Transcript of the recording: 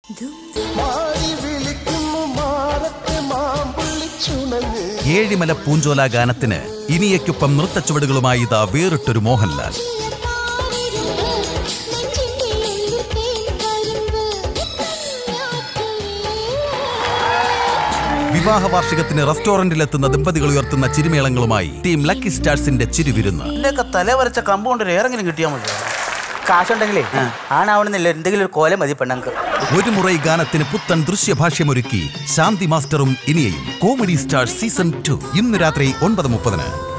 മാറി വിളിക്കുന്നു മാറത്തെ മാമ്പുള്ളിച്ചുണങ്ങ് ഏഴിമല പൂഞ്ചോല ഗാനത്തിന് ഇനിയയ്ക്കൊപ്പം നൃത്തച്ചുവടുകളുമായി ഇതാ വേറിട്ടൊരു മോഹൻലാൽ വിവാഹ വാർഷികത്തിന് റെസ്റ്റോറന്റിലെത്തുന്ന ദമ്പതികൾ ഉയർത്തുന്ന ചിരിമേളങ്ങളുമായി ടീം ലക്കി സ്റ്റാർസിന്റെ ചിരിവിരുന്ന് എന്റെയൊക്കെ തല വരച്ച കമ്പൗണ്ടർ ഏറെങ്കിലും കിട്ടിയാൽ മതി കാശുണ്ടെങ്കിലേ ആണാവണമെന്നില്ല എന്തെങ്കിലും ഒരു കോല മതി പെണ്ണുങ്ങൾക്ക് ഒരു മുറൈ ഗാനത്തിന് പുത്തൻ ദൃശ്യഭാഷ്യമൊരുക്കി ശാന്തി മാസ്റ്ററും ഇനിയയും കോമഡി സ്റ്റാർ സീസൺ ടു ഇന്ന് രാത്രി ഒൻപത് മുപ്പതിന്